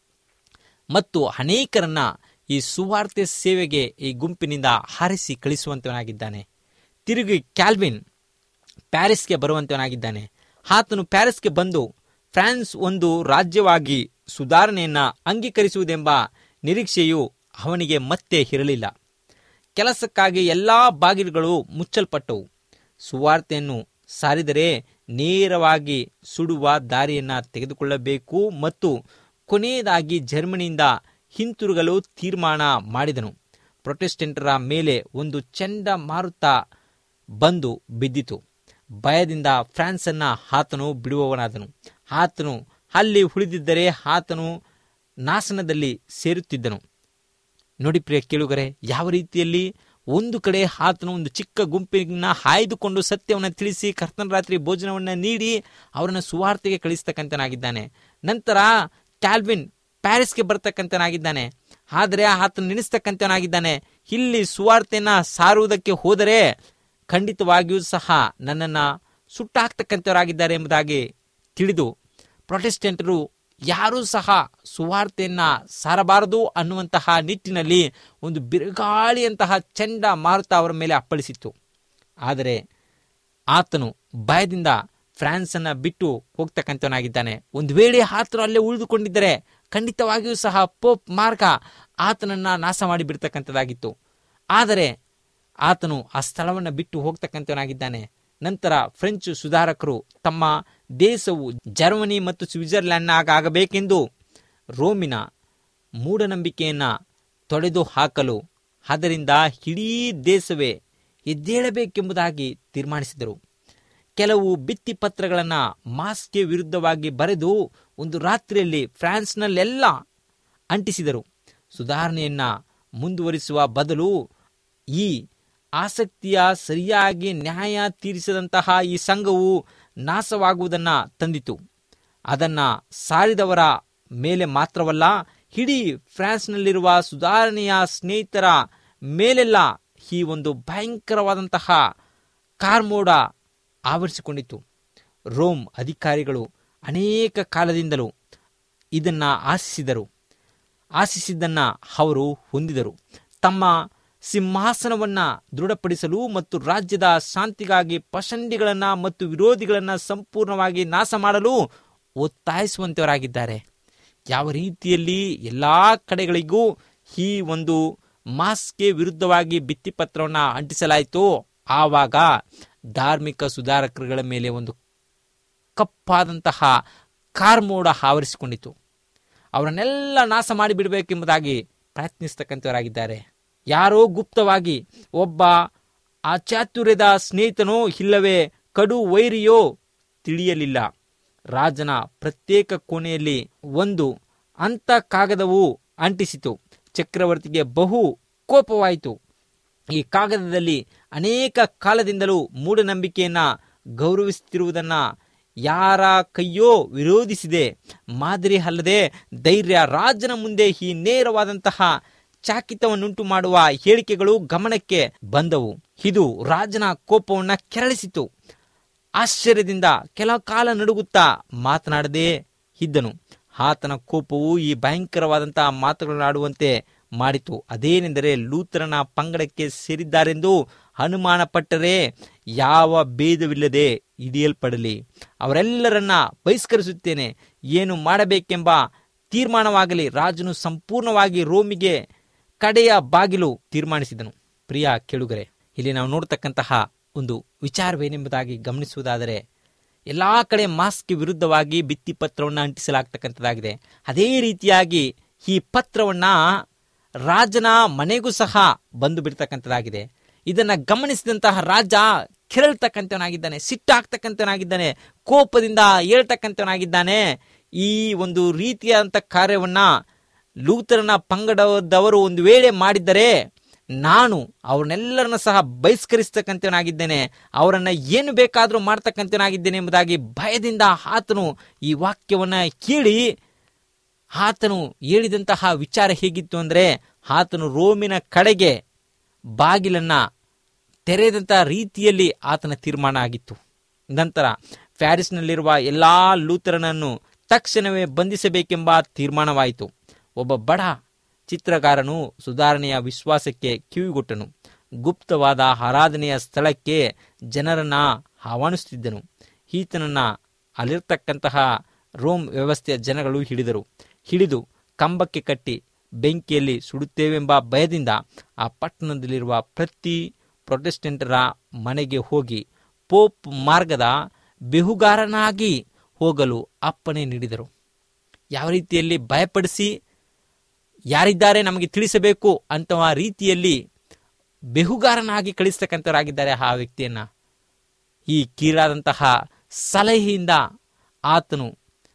ಮತ್ತು ಅನೇಕರನ್ನ ಈ ಸುವಾರ್ತೆ ಸೇವೆಗೆ ಈ ಗುಂಪಿನಿಂದ ಹಾರಿಸಿ ಕಳಿಸುವಂತವನಾಗಿದ್ದಾನೆ ತಿರುಗಿ ಕ್ಯಾಲ್ವಿನ್ ಪ್ಯಾರಿಸ್ಗೆ ಬರುವಂತವನಾಗಿದ್ದಾನೆ ಆತನು ಪ್ಯಾರಿಸ್ಗೆ ಬಂದು ಫ್ರಾನ್ಸ್ ಒಂದು ರಾಜ್ಯವಾಗಿ ಸುಧಾರಣೆಯನ್ನ ಅಂಗೀಕರಿಸುವುದೆಂಬ ನಿರೀಕ್ಷೆಯು ಅವನಿಗೆ ಮತ್ತೆ ಇರಲಿಲ್ಲ ಕೆಲಸಕ್ಕಾಗಿ ಎಲ್ಲಾ ಬಾಗಿಲುಗಳು ಮುಚ್ಚಲ್ಪಟ್ಟವು ಸುವಾರ್ತೆಯನ್ನು ಸಾರಿದರೆ ನೇರವಾಗಿ ಸುಡುವ ದಾರಿಯನ್ನ ತೆಗೆದುಕೊಳ್ಳಬೇಕು ಮತ್ತು ಕೊನೆಯದಾಗಿ ಜರ್ಮನಿಯಿಂದ ಹಿಂತಿರುಗಲು ತೀರ್ಮಾನ ಮಾಡಿದನು ಪ್ರೊಟೆಸ್ಟೆಂಟರ ಮೇಲೆ ಒಂದು ಚಂಡಮಾರುತ ಬಂದು ಬಿದ್ದಿತು ಭಯದಿಂದ ಫ್ರಾನ್ಸನ್ನ ಆತನು ಬಿಡುವವನಾದನು ಆತನು ಅಲ್ಲಿ ಉಳಿದಿದ್ದರೆ ಆತನು ನಾಶನದಲ್ಲಿ ಸೇರುತ್ತಿದ್ದನು ನೋಡಿ ಪ್ರಿಯ ಕೇಳುಗರೆ ಯಾವ ರೀತಿಯಲ್ಲಿ ಒಂದು ಕಡೆ ಆತನು ಒಂದು ಚಿಕ್ಕ ಗುಂಪಿನ ಆಯ್ದುಕೊಂಡು ಸತ್ಯವನ್ನು ತಿಳಿಸಿ ಕರ್ತನ ರಾತ್ರಿ ಭೋಜನವನ್ನು ನೀಡಿ ಅವರನ್ನು ಸುವಾರ್ತೆಗೆ ಕಳಿಸ್ತಕ್ಕಂಥನಾಗಿದ್ದಾನೆ ನಂತರ ಕ್ಯಾಲ್ವಿನ್ ಪ್ಯಾರಿಸ್ಗೆ ಬರ್ತಕ್ಕಂಥನಾಗಿದ್ದಾನೆ ಆದರೆ ಆತನು ನೆನೆಸ್ತಕ್ಕಂಥವನಾಗಿದ್ದಾನೆ ಇಲ್ಲಿ ಸುವಾರ್ತೆಯನ್ನ ಸಾರುವುದಕ್ಕೆ ಹೋದರೆ ಖಂಡಿತವಾಗಿಯೂ ಸಹ ನನ್ನನ್ನು ಸುಟ್ಟಾಕ್ತಕ್ಕಂಥವರಾಗಿದ್ದಾರೆ ಎಂಬುದಾಗಿ ತಿಳಿದು ಪ್ರೊಟೆಸ್ಟೆಂಟರು ಯಾರೂ ಸಹ ಸುವಾರ್ತೆಯನ್ನ ಸಾರಬಾರದು ಅನ್ನುವಂತಹ ನಿಟ್ಟಿನಲ್ಲಿ ಒಂದು ಬಿರುಗಾಳಿಯಂತಹ ಚಂಡ ಮಾರುತ ಅವರ ಮೇಲೆ ಅಪ್ಪಳಿಸಿತ್ತು ಆದರೆ ಆತನು ಭಯದಿಂದ ಫ್ರಾನ್ಸ್ ಅನ್ನ ಬಿಟ್ಟು ಹೋಗ್ತಕ್ಕಂಥವನಾಗಿದ್ದಾನೆ ಒಂದು ವೇಳೆ ಆತನು ಅಲ್ಲೇ ಉಳಿದುಕೊಂಡಿದ್ದರೆ ಖಂಡಿತವಾಗಿಯೂ ಸಹ ಪೋಪ್ ಮಾರ್ಗ ಆತನನ್ನ ನಾಶ ಮಾಡಿ ಬಿಡ್ತಕ್ಕಂಥದ್ದಾಗಿತ್ತು ಆದರೆ ಆತನು ಆ ಸ್ಥಳವನ್ನು ಬಿಟ್ಟು ಹೋಗ್ತಕ್ಕಂಥವನಾಗಿದ್ದಾನೆ ನಂತರ ಫ್ರೆಂಚ್ ಸುಧಾರಕರು ತಮ್ಮ ದೇಶವು ಜರ್ಮನಿ ಮತ್ತು ಸ್ವಿಟ್ಜರ್ಲ್ಯಾಂಡ್ ಆಗಬೇಕೆಂದು ರೋಮಿನ ಮೂಢನಂಬಿಕೆಯನ್ನ ತೊಡೆದು ಹಾಕಲು ಅದರಿಂದ ಇಡೀ ದೇಶವೇ ಎದ್ದೇಳಬೇಕೆಂಬುದಾಗಿ ತೀರ್ಮಾನಿಸಿದರು ಕೆಲವು ಭಿತ್ತಿಪತ್ರಗಳನ್ನು ಮಾಸ್ಗೆ ವಿರುದ್ಧವಾಗಿ ಬರೆದು ಒಂದು ರಾತ್ರಿಯಲ್ಲಿ ಫ್ರಾನ್ಸ್ನಲ್ಲೆಲ್ಲ ಅಂಟಿಸಿದರು ಸುಧಾರಣೆಯನ್ನ ಮುಂದುವರಿಸುವ ಬದಲು ಈ ಆಸಕ್ತಿಯ ಸರಿಯಾಗಿ ನ್ಯಾಯ ತೀರಿಸದಂತಹ ಈ ಸಂಘವು ನಾಶವಾಗುವುದನ್ನ ತಂದಿತು ಅದನ್ನ ಸಾರಿದವರ ಮೇಲೆ ಮಾತ್ರವಲ್ಲ ಇಡೀ ಫ್ರಾನ್ಸ್ನಲ್ಲಿರುವ ಸುಧಾರಣೆಯ ಸ್ನೇಹಿತರ ಮೇಲೆಲ್ಲ ಈ ಒಂದು ಭಯಂಕರವಾದಂತಹ ಕಾರ್ಮೋಡ ಆವರಿಸಿಕೊಂಡಿತು ರೋಮ್ ಅಧಿಕಾರಿಗಳು ಅನೇಕ ಕಾಲದಿಂದಲೂ ಇದನ್ನ ಆಶಿಸಿದರು ಆಶಿಸಿದ್ದನ್ನ ಅವರು ಹೊಂದಿದರು ತಮ್ಮ ಸಿಂಹಾಸನವನ್ನ ದೃಢಪಡಿಸಲು ಮತ್ತು ರಾಜ್ಯದ ಶಾಂತಿಗಾಗಿ ಪಸಂಡಿಗಳನ್ನ ಮತ್ತು ವಿರೋಧಿಗಳನ್ನ ಸಂಪೂರ್ಣವಾಗಿ ನಾಶ ಮಾಡಲು ಒತ್ತಾಯಿಸುವಂತವರಾಗಿದ್ದಾರೆ ಯಾವ ರೀತಿಯಲ್ಲಿ ಎಲ್ಲಾ ಕಡೆಗಳಿಗೂ ಈ ಒಂದು ಮಾಸ್ಗೆ ವಿರುದ್ಧವಾಗಿ ಭಿತ್ತಿಪತ್ರವನ್ನು ಅಂಟಿಸಲಾಯಿತು ಆವಾಗ ಧಾರ್ಮಿಕ ಸುಧಾರಕರುಗಳ ಮೇಲೆ ಒಂದು ಕಪ್ಪಾದಂತಹ ಕಾರ್ಮೋಡ ಆವರಿಸಿಕೊಂಡಿತು ಅವರನ್ನೆಲ್ಲ ನಾಶ ಮಾಡಿಬಿಡಬೇಕೆಂಬುದಾಗಿ ಪ್ರಯತ್ನಿಸ್ತಕ್ಕಂಥವರಾಗಿದ್ದಾರೆ ಯಾರೋ ಗುಪ್ತವಾಗಿ ಒಬ್ಬ ಅಚಾತುರ್ಯದ ಸ್ನೇಹಿತನೋ ಇಲ್ಲವೇ ಕಡು ವೈರಿಯೋ ತಿಳಿಯಲಿಲ್ಲ ರಾಜನ ಪ್ರತ್ಯೇಕ ಕೋಣೆಯಲ್ಲಿ ಒಂದು ಅಂತ ಕಾಗದವು ಅಂಟಿಸಿತು ಚಕ್ರವರ್ತಿಗೆ ಬಹು ಕೋಪವಾಯಿತು ಈ ಕಾಗದದಲ್ಲಿ ಅನೇಕ ಕಾಲದಿಂದಲೂ ಮೂಢನಂಬಿಕೆಯನ್ನ ಗೌರವಿಸುತ್ತಿರುವುದನ್ನ ಯಾರ ಕೈಯೋ ವಿರೋಧಿಸಿದೆ ಮಾದರಿ ಅಲ್ಲದೆ ಧೈರ್ಯ ರಾಜನ ಮುಂದೆ ಈ ನೇರವಾದಂತಹ ಚಾಕಿತವನ್ನುಂಟು ಮಾಡುವ ಹೇಳಿಕೆಗಳು ಗಮನಕ್ಕೆ ಬಂದವು ಇದು ರಾಜನ ಕೋಪವನ್ನ ಕೆರಳಿಸಿತು ಆಶ್ಚರ್ಯದಿಂದ ಕೆಲ ಕಾಲ ನಡುಗುತ್ತಾ ಮಾತನಾಡದೇ ಇದ್ದನು ಆತನ ಕೋಪವು ಈ ಭಯಂಕರವಾದಂತಹ ಮಾತುಗಳನ್ನಾಡುವಂತೆ ಮಾಡಿತು ಅದೇನೆಂದರೆ ಲೂತ್ರನ ಪಂಗಡಕ್ಕೆ ಸೇರಿದ್ದಾರೆಂದು ಅನುಮಾನ ಪಟ್ಟರೆ ಯಾವ ಭೇದವಿಲ್ಲದೆ ಹಿಡಿಯಲ್ಪಡಲಿ ಅವರೆಲ್ಲರನ್ನ ಬಹಿಷ್ಕರಿಸುತ್ತೇನೆ ಏನು ಮಾಡಬೇಕೆಂಬ ತೀರ್ಮಾನವಾಗಲಿ ರಾಜನು ಸಂಪೂರ್ಣವಾಗಿ ರೋಮಿಗೆ ಕಡೆಯ ಬಾಗಿಲು ತೀರ್ಮಾನಿಸಿದನು ಪ್ರಿಯ ಕೆಳುಗರೆ ಇಲ್ಲಿ ನಾವು ನೋಡ್ತಕ್ಕಂತಹ ಒಂದು ವಿಚಾರವೇನೆಂಬುದಾಗಿ ಗಮನಿಸುವುದಾದರೆ ಎಲ್ಲಾ ಕಡೆ ಮಾಸ್ಕ್ಗೆ ವಿರುದ್ಧವಾಗಿ ಭಿತ್ತಿಪತ್ರವನ್ನು ಅಂಟಿಸಲಾಗ್ತಕ್ಕಂಥದ್ದಾಗಿದೆ ಅದೇ ರೀತಿಯಾಗಿ ಈ ಪತ್ರವನ್ನ ರಾಜನ ಮನೆಗೂ ಸಹ ಬಂದು ಬಿಡ್ತಕ್ಕಂಥದ್ದಾಗಿದೆ ಇದನ್ನ ಗಮನಿಸಿದಂತಹ ರಾಜ ಕೆರಳ್ತಕ್ಕಂಥವನಾಗಿದ್ದಾನೆ ಸಿಟ್ಟಾಗ್ತಕ್ಕಂಥವನಾಗಿದ್ದಾನೆ ಕೋಪದಿಂದ ಹೇಳ್ತಕ್ಕಂಥವನಾಗಿದ್ದಾನೆ ಈ ಒಂದು ರೀತಿಯಾದಂಥ ಕಾರ್ಯವನ್ನ ಲೂತರನ ಪಂಗಡದವರು ಒಂದು ವೇಳೆ ಮಾಡಿದ್ದರೆ ನಾನು ಅವ್ರನ್ನೆಲ್ಲರನ್ನ ಸಹ ಬಹಿಷ್ಕರಿಸ್ತಕ್ಕಂಥವನಾಗಿದ್ದೇನೆ ಅವರನ್ನ ಏನು ಬೇಕಾದರೂ ಮಾಡ್ತಕ್ಕಂಥವನಾಗಿದ್ದೇನೆ ಎಂಬುದಾಗಿ ಭಯದಿಂದ ಆತನು ಈ ವಾಕ್ಯವನ್ನ ಕೇಳಿ ಆತನು ಹೇಳಿದಂತಹ ವಿಚಾರ ಹೇಗಿತ್ತು ಅಂದರೆ ಆತನು ರೋಮಿನ ಕಡೆಗೆ ಬಾಗಿಲನ್ನ ತೆರೆದಂತಹ ರೀತಿಯಲ್ಲಿ ಆತನ ತೀರ್ಮಾನ ಆಗಿತ್ತು ನಂತರ ಪ್ಯಾರಿಸ್ನಲ್ಲಿರುವ ಎಲ್ಲಾ ಲೂಥರನನ್ನು ತಕ್ಷಣವೇ ಬಂಧಿಸಬೇಕೆಂಬ ತೀರ್ಮಾನವಾಯಿತು ಒಬ್ಬ ಬಡ ಚಿತ್ರಗಾರನು ಸುಧಾರಣೆಯ ವಿಶ್ವಾಸಕ್ಕೆ ಕಿವಿಗೊಟ್ಟನು ಗುಪ್ತವಾದ ಆರಾಧನೆಯ ಸ್ಥಳಕ್ಕೆ ಜನರನ್ನ ಆಹ್ವಾನಿಸುತ್ತಿದ್ದನು ಈತನನ್ನ ಅಲ್ಲಿರ್ತಕ್ಕಂತಹ ರೋಮ್ ವ್ಯವಸ್ಥೆಯ ಜನಗಳು ಹಿಡಿದರು ಹಿಡಿದು ಕಂಬಕ್ಕೆ ಕಟ್ಟಿ ಬೆಂಕಿಯಲ್ಲಿ ಸುಡುತ್ತೇವೆಂಬ ಭಯದಿಂದ ಆ ಪಟ್ಟಣದಲ್ಲಿರುವ ಪ್ರತಿ ಪ್ರೊಟೆಸ್ಟೆಂಟರ ಮನೆಗೆ ಹೋಗಿ ಪೋಪ್ ಮಾರ್ಗದ ಬೆಹುಗಾರನಾಗಿ ಹೋಗಲು ಅಪ್ಪಣೆ ನೀಡಿದರು ಯಾವ ರೀತಿಯಲ್ಲಿ ಭಯಪಡಿಸಿ ಯಾರಿದ್ದಾರೆ ನಮಗೆ ತಿಳಿಸಬೇಕು ಅಂತವ ರೀತಿಯಲ್ಲಿ ಬೆಹುಗಾರನಾಗಿ ಕಳಿಸ್ತಕ್ಕಂಥವರಾಗಿದ್ದಾರೆ ಆ ವ್ಯಕ್ತಿಯನ್ನ ಈ ಕೀಳಾದಂತಹ ಸಲಹೆಯಿಂದ ಆತನು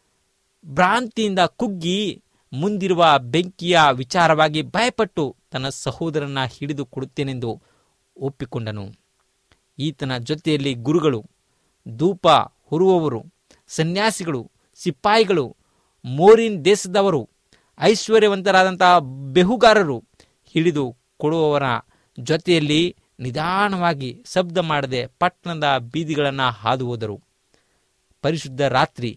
ಭ್ರಾಂತಿಯಿಂದ ಕುಗ್ಗಿ ಮುಂದಿರುವ ಬೆಂಕಿಯ ವಿಚಾರವಾಗಿ ಭಯಪಟ್ಟು ತನ್ನ ಸಹೋದರನ ಹಿಡಿದು ಕೊಡುತ್ತೇನೆಂದು ಒಪ್ಪಿಕೊಂಡನು ಈತನ ಜೊತೆಯಲ್ಲಿ ಗುರುಗಳು ಧೂಪ ಹೊರುವವರು ಸನ್ಯಾಸಿಗಳು ಸಿಪಾಯಿಗಳು ಮೋರಿನ್ ದೇಶದವರು ಐಶ್ವರ್ಯವಂತರಾದಂತಹ ಬೆಹುಗಾರರು ಹಿಡಿದು ಕೊಡುವವರ ಜೊತೆಯಲ್ಲಿ ನಿಧಾನವಾಗಿ ಶಬ್ದ ಮಾಡದೆ ಪಟ್ಟಣದ ಬೀದಿಗಳನ್ನು ಹಾದು ಹೋದರು ಪರಿಶುದ್ಧ ರಾತ್ರಿ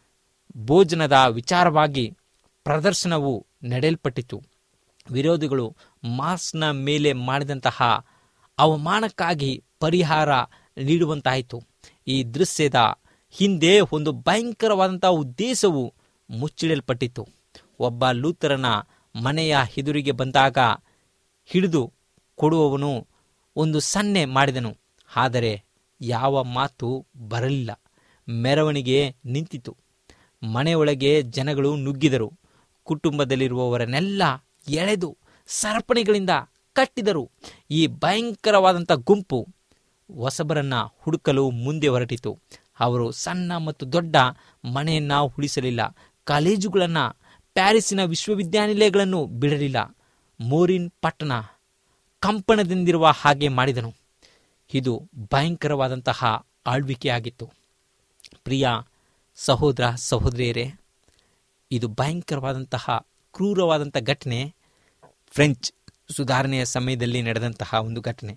ಭೋಜನದ ವಿಚಾರವಾಗಿ ಪ್ರದರ್ಶನವು ನಡೆಯಲ್ಪಟ್ಟಿತು ವಿರೋಧಿಗಳು ಮಾಸ್ನ ಮೇಲೆ ಮಾಡಿದಂತಹ ಅವಮಾನಕ್ಕಾಗಿ ಪರಿಹಾರ ನೀಡುವಂತಾಯಿತು ಈ ದೃಶ್ಯದ ಹಿಂದೆ ಒಂದು ಭಯಂಕರವಾದಂತಹ ಉದ್ದೇಶವು ಮುಚ್ಚಿಡಲ್ಪಟ್ಟಿತು ಒಬ್ಬ ಲೂತರನ ಮನೆಯ ಎದುರಿಗೆ ಬಂದಾಗ ಹಿಡಿದು ಕೊಡುವವನು ಒಂದು ಸನ್ನೆ ಮಾಡಿದನು ಆದರೆ ಯಾವ ಮಾತು ಬರಲಿಲ್ಲ ಮೆರವಣಿಗೆ ನಿಂತಿತು ಮನೆಯೊಳಗೆ ಜನಗಳು ನುಗ್ಗಿದರು ಕುಟುಂಬದಲ್ಲಿರುವವರನ್ನೆಲ್ಲ ಎಳೆದು ಸರಪಣಿಗಳಿಂದ ಕಟ್ಟಿದರು ಈ ಭಯಂಕರವಾದಂಥ ಗುಂಪು ಹೊಸಬರನ್ನ ಹುಡುಕಲು ಮುಂದೆ ಹೊರಟಿತು ಅವರು ಸಣ್ಣ ಮತ್ತು ದೊಡ್ಡ ಮನೆಯನ್ನ ಉಳಿಸಲಿಲ್ಲ ಕಾಲೇಜುಗಳನ್ನ ಪ್ಯಾರಿಸಿನ ವಿಶ್ವವಿದ್ಯಾನಿಲಯಗಳನ್ನು ಬಿಡಲಿಲ್ಲ ಮೋರಿನ್ ಪಟ್ಟಣ ಕಂಪನದಿಂದಿರುವ ಹಾಗೆ ಮಾಡಿದನು ಇದು ಭಯಂಕರವಾದಂತಹ ಆಳ್ವಿಕೆಯಾಗಿತ್ತು ಪ್ರಿಯ ಸಹೋದರ ಸಹೋದರಿಯರೇ ಇದು ಭಯಂಕರವಾದಂತಹ ಕ್ರೂರವಾದಂಥ ಘಟನೆ ಫ್ರೆಂಚ್ ಸುಧಾರಣೆಯ ಸಮಯದಲ್ಲಿ ನಡೆದಂತಹ ಒಂದು ಘಟನೆ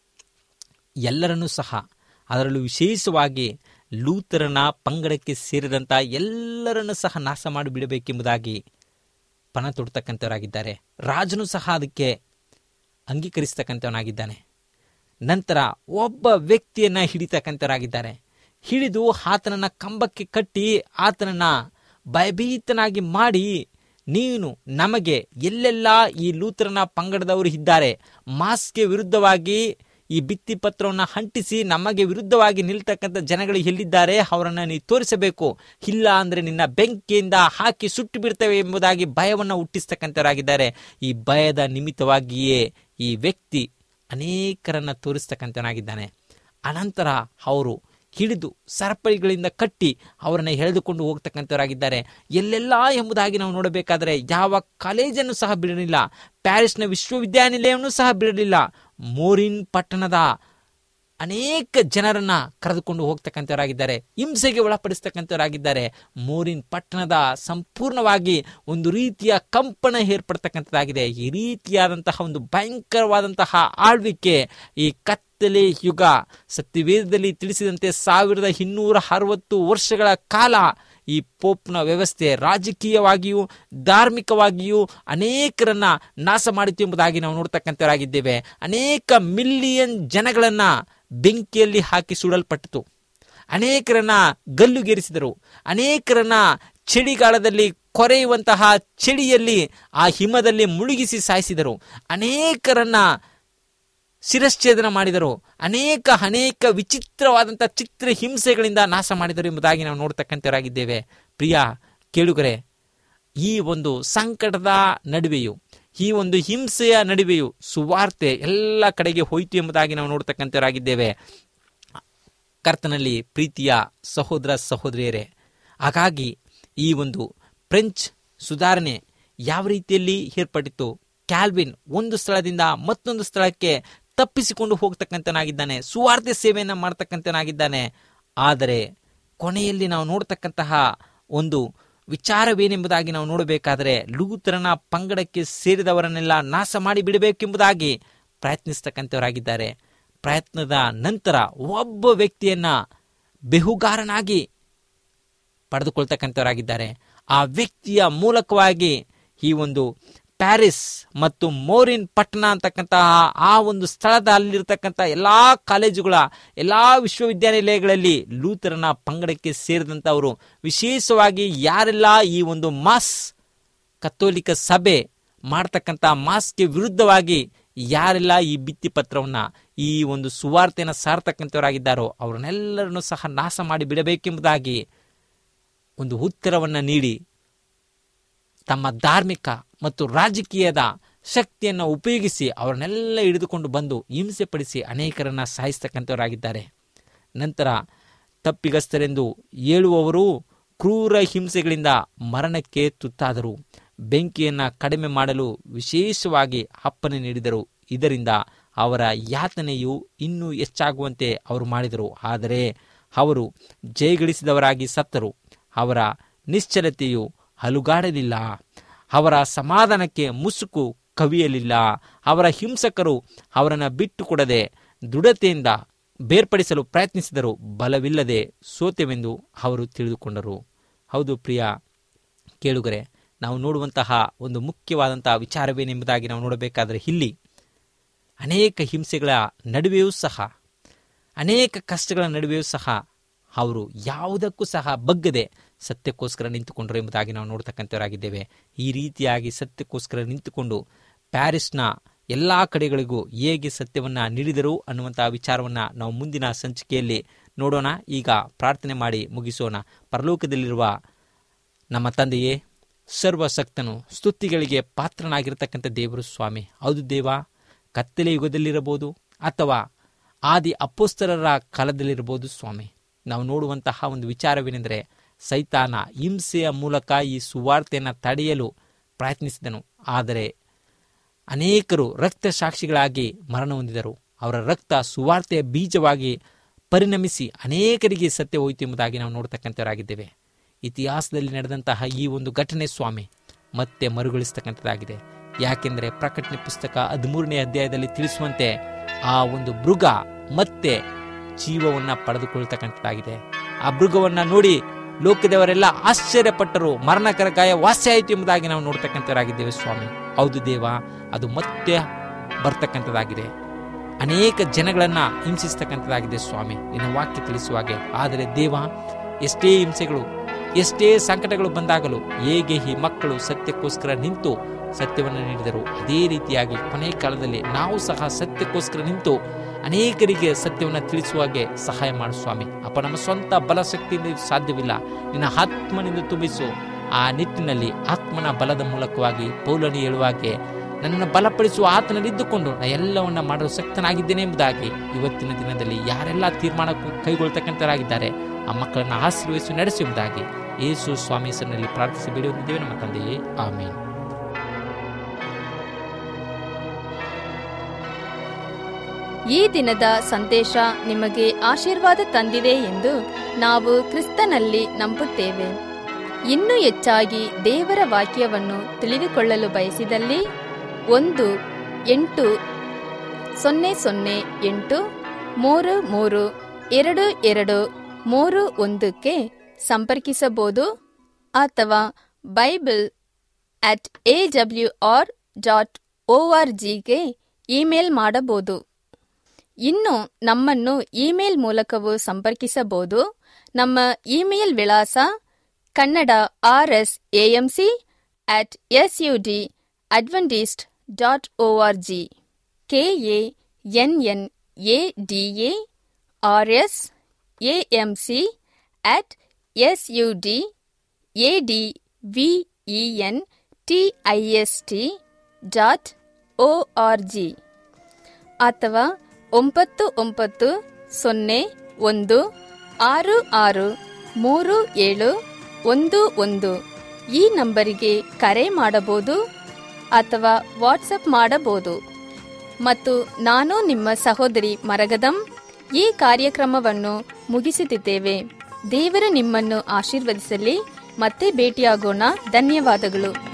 ಎಲ್ಲರನ್ನೂ ಸಹ ಅದರಲ್ಲೂ ವಿಶೇಷವಾಗಿ ಲೂಥರನ ಪಂಗಡಕ್ಕೆ ಸೇರಿದಂಥ ಎಲ್ಲರನ್ನೂ ಸಹ ನಾಶ ಮಾಡಿಬಿಡಬೇಕೆಂಬುದಾಗಿ ಪಣ ತೊಡ್ತಕ್ಕಂಥವರಾಗಿದ್ದಾರೆ ರಾಜನು ಸಹ ಅದಕ್ಕೆ ಅಂಗೀಕರಿಸ್ತಕ್ಕಂಥವನಾಗಿದ್ದಾನೆ ನಂತರ ಒಬ್ಬ ವ್ಯಕ್ತಿಯನ್ನ ಹಿಡಿತಕ್ಕಂಥವರಾಗಿದ್ದಾರೆ ಹಿಡಿದು ಆತನನ್ನ ಕಂಬಕ್ಕೆ ಕಟ್ಟಿ ಆತನನ್ನ ಭಯಭೀತನಾಗಿ ಮಾಡಿ ನೀನು ನಮಗೆ ಎಲ್ಲೆಲ್ಲ ಈ ಲೂತ್ರನ ಪಂಗಡದವರು ಇದ್ದಾರೆ ಮಾಸ್ಗೆ ವಿರುದ್ಧವಾಗಿ ಈ ಭಿತ್ತಿ ಪತ್ರವನ್ನು ಅಂಟಿಸಿ ನಮಗೆ ವಿರುದ್ಧವಾಗಿ ನಿಲ್ತಕ್ಕಂಥ ಜನಗಳು ಎಲ್ಲಿದ್ದಾರೆ ಅವರನ್ನು ನೀ ತೋರಿಸಬೇಕು ಇಲ್ಲ ಅಂದ್ರೆ ನಿನ್ನ ಬೆಂಕಿಯಿಂದ ಹಾಕಿ ಸುಟ್ಟು ಬಿಡ್ತೇವೆ ಎಂಬುದಾಗಿ ಭಯವನ್ನು ಹುಟ್ಟಿಸ್ತಕ್ಕಂಥವರಾಗಿದ್ದಾರೆ ಈ ಭಯದ ನಿಮಿತ್ತವಾಗಿಯೇ ಈ ವ್ಯಕ್ತಿ ಅನೇಕರನ್ನ ತೋರಿಸ್ತಕ್ಕಂಥವನಾಗಿದ್ದಾನೆ ಅನಂತರ ಅವರು ಹಿಡಿದು ಸರಪಳಿಗಳಿಂದ ಕಟ್ಟಿ ಅವರನ್ನು ಎಳೆದುಕೊಂಡು ಹೋಗ್ತಕ್ಕಂಥವರಾಗಿದ್ದಾರೆ ಎಲ್ಲೆಲ್ಲ ಎಂಬುದಾಗಿ ನಾವು ನೋಡಬೇಕಾದರೆ ಯಾವ ಕಾಲೇಜನ್ನು ಸಹ ಬಿಡಲಿಲ್ಲ ಪ್ಯಾರಿಸ್ನ ವಿಶ್ವವಿದ್ಯಾನಿಲಯವನ್ನು ಸಹ ಬಿಡಲಿಲ್ಲ ಮೋರಿನ್ ಪಟ್ಟಣದ ಅನೇಕ ಜನರನ್ನ ಕರೆದುಕೊಂಡು ಹೋಗ್ತಕ್ಕಂಥವರಾಗಿದ್ದಾರೆ ಹಿಂಸೆಗೆ ಒಳಪಡಿಸ್ತಕ್ಕಂಥವರಾಗಿದ್ದಾರೆ ಮೋರಿನ್ ಪಟ್ಟಣದ ಸಂಪೂರ್ಣವಾಗಿ ಒಂದು ರೀತಿಯ ಕಂಪನ ಏರ್ಪಡ್ತಕ್ಕಂಥದ್ದಾಗಿದೆ ಈ ರೀತಿಯಾದಂತಹ ಒಂದು ಭಯಂಕರವಾದಂತಹ ಆಳ್ವಿಕೆ ಈ ಕತ್ತಲೆ ಯುಗ ಸತ್ಯವೇದದಲ್ಲಿ ತಿಳಿಸಿದಂತೆ ಸಾವಿರದ ಇನ್ನೂರ ಅರವತ್ತು ವರ್ಷಗಳ ಕಾಲ ಈ ಪೋಪ್ನ ವ್ಯವಸ್ಥೆ ರಾಜಕೀಯವಾಗಿಯೂ ಧಾರ್ಮಿಕವಾಗಿಯೂ ಅನೇಕರನ್ನ ನಾಶ ಮಾಡಿತು ಎಂಬುದಾಗಿ ನಾವು ನೋಡ್ತಕ್ಕಂಥವರಾಗಿದ್ದೇವೆ ಅನೇಕ ಮಿಲಿಯನ್ ಜನಗಳನ್ನ ಬೆಂಕಿಯಲ್ಲಿ ಹಾಕಿ ಸುಡಲ್ಪಟ್ಟಿತು ಅನೇಕರನ್ನ ಗಲ್ಲುಗೇರಿಸಿದರು ಅನೇಕರನ್ನ ಚಳಿಗಾಲದಲ್ಲಿ ಕೊರೆಯುವಂತಹ ಚಳಿಯಲ್ಲಿ ಆ ಹಿಮದಲ್ಲಿ ಮುಳುಗಿಸಿ ಸಾಯಿಸಿದರು ಅನೇಕರನ್ನ ಶಿರಶ್ಛೇದನ ಮಾಡಿದರು ಅನೇಕ ಅನೇಕ ವಿಚಿತ್ರವಾದಂಥ ಚಿತ್ರ ಹಿಂಸೆಗಳಿಂದ ನಾಶ ಮಾಡಿದರು ಎಂಬುದಾಗಿ ನಾವು ನೋಡ್ತಕ್ಕಂಥವರಾಗಿದ್ದೇವೆ ಪ್ರಿಯ ಕೇಳುಗರೆ ಈ ಒಂದು ಸಂಕಟದ ನಡುವೆಯೂ ಈ ಒಂದು ಹಿಂಸೆಯ ನಡುವೆಯೂ ಸುವಾರ್ತೆ ಎಲ್ಲ ಕಡೆಗೆ ಹೋಯಿತು ಎಂಬುದಾಗಿ ನಾವು ನೋಡ್ತಕ್ಕಂಥವರಾಗಿದ್ದೇವೆ ಕರ್ತನಲ್ಲಿ ಪ್ರೀತಿಯ ಸಹೋದರ ಸಹೋದರಿಯರೇ ಹಾಗಾಗಿ ಈ ಒಂದು ಫ್ರೆಂಚ್ ಸುಧಾರಣೆ ಯಾವ ರೀತಿಯಲ್ಲಿ ಏರ್ಪಟ್ಟಿತ್ತು ಕ್ಯಾಲ್ವಿನ್ ಒಂದು ಸ್ಥಳದಿಂದ ಮತ್ತೊಂದು ಸ್ಥಳಕ್ಕೆ ತಪ್ಪಿಸಿಕೊಂಡು ಹೋಗ್ತಕ್ಕಂಥನಾಗಿದ್ದಾನೆ ಸುವಾರ್ತೆ ಸೇವೆಯನ್ನು ಮಾಡ್ತಕ್ಕಂಥನಾಗಿದ್ದಾನೆ ಆದರೆ ಕೊನೆಯಲ್ಲಿ ನಾವು ನೋಡ್ತಕ್ಕಂತಹ ಒಂದು ವಿಚಾರವೇನೆಂಬುದಾಗಿ ನಾವು ನೋಡಬೇಕಾದರೆ ಲೂತರನ ಪಂಗಡಕ್ಕೆ ಸೇರಿದವರನ್ನೆಲ್ಲ ನಾಶ ಮಾಡಿ ಬಿಡಬೇಕೆಂಬುದಾಗಿ ಪ್ರಯತ್ನಿಸ್ತಕ್ಕಂಥವರಾಗಿದ್ದಾರೆ ಪ್ರಯತ್ನದ ನಂತರ ಒಬ್ಬ ವ್ಯಕ್ತಿಯನ್ನ ಬೆಹುಗಾರನಾಗಿ ಪಡೆದುಕೊಳ್ತಕ್ಕಂಥವರಾಗಿದ್ದಾರೆ ಆ ವ್ಯಕ್ತಿಯ ಮೂಲಕವಾಗಿ ಈ ಒಂದು ಪ್ಯಾರಿಸ್ ಮತ್ತು ಮೋರಿನ್ ಪಟ್ಟಣ ಅಂತಕ್ಕಂತಹ ಆ ಒಂದು ಸ್ಥಳದ ಅಲ್ಲಿರ್ತಕ್ಕಂಥ ಎಲ್ಲಾ ಕಾಲೇಜುಗಳ ಎಲ್ಲಾ ವಿಶ್ವವಿದ್ಯಾನಿಲಯಗಳಲ್ಲಿ ಲೂಥರನ ಪಂಗಡಕ್ಕೆ ಸೇರಿದಂಥವರು ವಿಶೇಷವಾಗಿ ಯಾರೆಲ್ಲ ಈ ಒಂದು ಮಾಸ್ ಕತ್ತೋಲಿಕ ಸಭೆ ಮಾಡ್ತಕ್ಕಂಥ ಮಾಸ್ಗೆ ವಿರುದ್ಧವಾಗಿ ಯಾರೆಲ್ಲ ಈ ಭಿತ್ತಿ ಪತ್ರವನ್ನ ಈ ಒಂದು ಸುವಾರ್ತೆಯನ್ನು ಸಾರ್ತಕ್ಕಂಥವರಾಗಿದ್ದಾರೋ ಅವರನ್ನೆಲ್ಲರನ್ನು ಸಹ ನಾಶ ಮಾಡಿ ಬಿಡಬೇಕೆಂಬುದಾಗಿ ಒಂದು ಉತ್ತರವನ್ನ ನೀಡಿ ತಮ್ಮ ಧಾರ್ಮಿಕ ಮತ್ತು ರಾಜಕೀಯದ ಶಕ್ತಿಯನ್ನು ಉಪಯೋಗಿಸಿ ಅವರನ್ನೆಲ್ಲ ಹಿಡಿದುಕೊಂಡು ಬಂದು ಹಿಂಸೆ ಪಡಿಸಿ ಅನೇಕರನ್ನ ಸಾಯಿಸ್ತಕ್ಕಂಥವರಾಗಿದ್ದಾರೆ ನಂತರ ತಪ್ಪಿಗಸ್ತರೆಂದು ಹೇಳುವವರು ಕ್ರೂರ ಹಿಂಸೆಗಳಿಂದ ಮರಣಕ್ಕೆ ತುತ್ತಾದರು ಬೆಂಕಿಯನ್ನು ಕಡಿಮೆ ಮಾಡಲು ವಿಶೇಷವಾಗಿ ಅಪ್ಪನೆ ನೀಡಿದರು ಇದರಿಂದ ಅವರ ಯಾತನೆಯು ಇನ್ನೂ ಹೆಚ್ಚಾಗುವಂತೆ ಅವರು ಮಾಡಿದರು ಆದರೆ ಅವರು ಜಯಗಳಿಸಿದವರಾಗಿ ಸತ್ತರು ಅವರ ನಿಶ್ಚಲತೆಯು ಹಲುಗಾಡಲಿಲ್ಲ ಅವರ ಸಮಾಧಾನಕ್ಕೆ ಮುಸುಕು ಕವಿಯಲಿಲ್ಲ ಅವರ ಹಿಂಸಕರು ಅವರನ್ನು ಬಿಟ್ಟು ಕೊಡದೆ ದೃಢತೆಯಿಂದ ಬೇರ್ಪಡಿಸಲು ಪ್ರಯತ್ನಿಸಿದರು ಬಲವಿಲ್ಲದೆ ಸೋತೆವೆಂದು ಅವರು ತಿಳಿದುಕೊಂಡರು ಹೌದು ಪ್ರಿಯ ಕೇಳುಗರೆ ನಾವು ನೋಡುವಂತಹ ಒಂದು ಮುಖ್ಯವಾದಂತಹ ವಿಚಾರವೇನೆಂಬುದಾಗಿ ನಾವು ನೋಡಬೇಕಾದರೆ ಇಲ್ಲಿ ಅನೇಕ ಹಿಂಸೆಗಳ ನಡುವೆಯೂ ಸಹ ಅನೇಕ ಕಷ್ಟಗಳ ನಡುವೆಯೂ ಸಹ ಅವರು ಯಾವುದಕ್ಕೂ ಸಹ ಬಗ್ಗದೆ ಸತ್ಯಕ್ಕೋಸ್ಕರ ನಿಂತುಕೊಂಡರು ಎಂಬುದಾಗಿ ನಾವು ನೋಡ್ತಕ್ಕಂಥವರಾಗಿದ್ದೇವೆ ಈ ರೀತಿಯಾಗಿ ಸತ್ಯಕ್ಕೋಸ್ಕರ ನಿಂತುಕೊಂಡು ಪ್ಯಾರಿಸ್ನ ಎಲ್ಲ ಕಡೆಗಳಿಗೂ ಹೇಗೆ ಸತ್ಯವನ್ನು ನೀಡಿದರು ಅನ್ನುವಂತಹ ವಿಚಾರವನ್ನು ನಾವು ಮುಂದಿನ ಸಂಚಿಕೆಯಲ್ಲಿ ನೋಡೋಣ ಈಗ ಪ್ರಾರ್ಥನೆ ಮಾಡಿ ಮುಗಿಸೋಣ ಪರಲೋಕದಲ್ಲಿರುವ ನಮ್ಮ ತಂದೆಯೇ ಸರ್ವಸಕ್ತನು ಸ್ತುತಿಗಳಿಗೆ ಪಾತ್ರನಾಗಿರ್ತಕ್ಕಂಥ ದೇವರು ಸ್ವಾಮಿ ಹೌದು ದೇವ ಕತ್ತಲೆ ಯುಗದಲ್ಲಿರಬಹುದು ಅಥವಾ ಆದಿ ಅಪ್ಪೋಸ್ತರರ ಕಾಲದಲ್ಲಿರಬಹುದು ಸ್ವಾಮಿ ನಾವು ನೋಡುವಂತಹ ಒಂದು ವಿಚಾರವೇನೆಂದರೆ ಸೈತಾನ ಹಿಂಸೆಯ ಮೂಲಕ ಈ ಸುವಾರ್ತೆಯನ್ನು ತಡೆಯಲು ಪ್ರಯತ್ನಿಸಿದನು ಆದರೆ ಅನೇಕರು ರಕ್ತ ಸಾಕ್ಷಿಗಳಾಗಿ ಮರಣ ಹೊಂದಿದರು ಅವರ ರಕ್ತ ಸುವಾರ್ತೆಯ ಬೀಜವಾಗಿ ಪರಿಣಮಿಸಿ ಅನೇಕರಿಗೆ ಸತ್ಯ ಹೋಯಿತು ಎಂಬುದಾಗಿ ನಾವು ನೋಡ್ತಕ್ಕಂಥವರಾಗಿದ್ದೇವೆ ಇತಿಹಾಸದಲ್ಲಿ ನಡೆದಂತಹ ಈ ಒಂದು ಘಟನೆ ಸ್ವಾಮಿ ಮತ್ತೆ ಮರುಗೊಳಿಸ್ತಕ್ಕಂಥದ್ದಾಗಿದೆ ಯಾಕೆಂದರೆ ಪ್ರಕಟಣೆ ಪುಸ್ತಕ ಹದಿಮೂರನೇ ಅಧ್ಯಾಯದಲ್ಲಿ ತಿಳಿಸುವಂತೆ ಆ ಒಂದು ಮೃಗ ಮತ್ತೆ ಜೀವವನ್ನ ಪಡೆದುಕೊಳ್ತಕ್ಕಂಥದ್ದಾಗಿದೆ ಆ ಮೃಗವನ್ನ ನೋಡಿ ಲೋಕದವರೆಲ್ಲ ಆಶ್ಚರ್ಯಪಟ್ಟರು ಮರಣಕರ ಗಾಯ ವಾಸ್ಯ ಆಯಿತು ಎಂಬುದಾಗಿ ನಾವು ನೋಡ್ತಕ್ಕಂಥವರಾಗಿದ್ದೇವೆ ಸ್ವಾಮಿ ಹೌದು ದೇವ ಅದು ಮತ್ತೆ ಬರ್ತಕ್ಕಂಥದ್ದಾಗಿದೆ ಅನೇಕ ಜನಗಳನ್ನ ಹಿಂಸಿಸ್ತಕ್ಕಂಥದ್ದಾಗಿದೆ ಸ್ವಾಮಿ ನಿನ್ನ ವಾಕ್ಯ ತಿಳಿಸುವಾಗೆ ಆದರೆ ದೇವ ಎಷ್ಟೇ ಹಿಂಸೆಗಳು ಎಷ್ಟೇ ಸಂಕಟಗಳು ಬಂದಾಗಲೂ ಹೇಗೆ ಈ ಮಕ್ಕಳು ಸತ್ಯಕ್ಕೋಸ್ಕರ ನಿಂತು ಸತ್ಯವನ್ನು ನೀಡಿದರು ಅದೇ ರೀತಿಯಾಗಿ ಕೊನೆ ಕಾಲದಲ್ಲಿ ನಾವು ಸಹ ಸತ್ಯಕ್ಕೋಸ್ಕರ ನಿಂತು ಅನೇಕರಿಗೆ ಸತ್ಯವನ್ನು ತಿಳಿಸುವಾಗೆ ಸಹಾಯ ಮಾಡು ಸ್ವಾಮಿ ಅಪ್ಪ ನಮ್ಮ ಸ್ವಂತ ಬಲಶಕ್ತಿಯಿಂದ ಇದು ಸಾಧ್ಯವಿಲ್ಲ ನಿನ್ನ ಆತ್ಮನಿಂದ ತುಂಬಿಸು ಆ ನಿಟ್ಟಿನಲ್ಲಿ ಆತ್ಮನ ಬಲದ ಮೂಲಕವಾಗಿ ಪೌಲನಿ ಹೇಳುವಾಗೆ ನನ್ನನ್ನು ಬಲಪಡಿಸುವ ಆತನಲ್ಲಿದ್ದುಕೊಂಡು ನಾ ಎಲ್ಲವನ್ನ ಮಾಡಲು ಶಕ್ತನಾಗಿದ್ದೇನೆ ಎಂಬುದಾಗಿ ಇವತ್ತಿನ ದಿನದಲ್ಲಿ ಯಾರೆಲ್ಲ ತೀರ್ಮಾನ ಕೈಗೊಳ್ತಕ್ಕಂಥರಾಗಿದ್ದಾರೆ ಆ ಮಕ್ಕಳನ್ನು ಆಶೀರ್ವಹಿಸಿ ನಡೆಸಿ ಎಂಬುದಾಗಿ ಯೇಸು ಸ್ವಾಮಿ ಹೆಸರಿನಲ್ಲಿ ಪ್ರಾರ್ಥಿಸಿ ಬೇಡಿ ಹೊಂದಿದ್ದೇವೆ ನಮ್ಮ ತಂದೆಯೇ ಆಮೇಲೆ ಈ ದಿನದ ಸಂದೇಶ ನಿಮಗೆ ಆಶೀರ್ವಾದ ತಂದಿದೆ ಎಂದು ನಾವು ಕ್ರಿಸ್ತನಲ್ಲಿ ನಂಬುತ್ತೇವೆ ಇನ್ನೂ ಹೆಚ್ಚಾಗಿ ದೇವರ ವಾಕ್ಯವನ್ನು ತಿಳಿದುಕೊಳ್ಳಲು ಬಯಸಿದಲ್ಲಿ ಒಂದು ಎಂಟು ಸೊನ್ನೆ ಸೊನ್ನೆ ಎಂಟು ಮೂರು ಮೂರು ಎರಡು ಎರಡು ಮೂರು ಒಂದಕ್ಕೆ ಸಂಪರ್ಕಿಸಬಹುದು ಅಥವಾ Bible at A W R dot O R ಜಿಗೆ ಇಮೇಲ್ ಮಾಡಬಹುದು ಇನ್ನು ನಮ್ಮನ್ನು ಇಮೇಲ್ ಮೂಲಕವೂ ಸಂಪರ್ಕಿಸಬಹುದು ನಮ್ಮ ಇಮೇಲ್ ವಿಳಾಸ Kannada R S AMC at S U D Adventist dot O R G K A N N A D A R S AMC at S U D A D V E N T I S T dot O R G ಅಥವಾ ಒಂಬತ್ತು ಒಂಬತ್ತು ಸೊನ್ನೆ ಒಂದು ಆರು ಆರು ಮೂರು ಏಳು ಒಂದು ಒಂದು ಈ ನಂಬರಿಗೆ ಕರೆ ಮಾಡಬಹುದು ಅಥವಾ ವಾಟ್ಸಪ್ ಮಾಡಬಹುದು ಮತ್ತು ನಾನು ನಿಮ್ಮ ಸಹೋದರಿ ಮರಗದಂ ಈ ಕಾರ್ಯಕ್ರಮವನ್ನು ಮುಗಿಸುತ್ತಿದ್ದೇವೆ ದೇವರು ನಿಮ್ಮನ್ನು ಆಶೀರ್ವದಿಸಲಿ ಮತ್ತೆ ಭೇಟಿಯಾಗೋಣ ಧನ್ಯವಾದಗಳು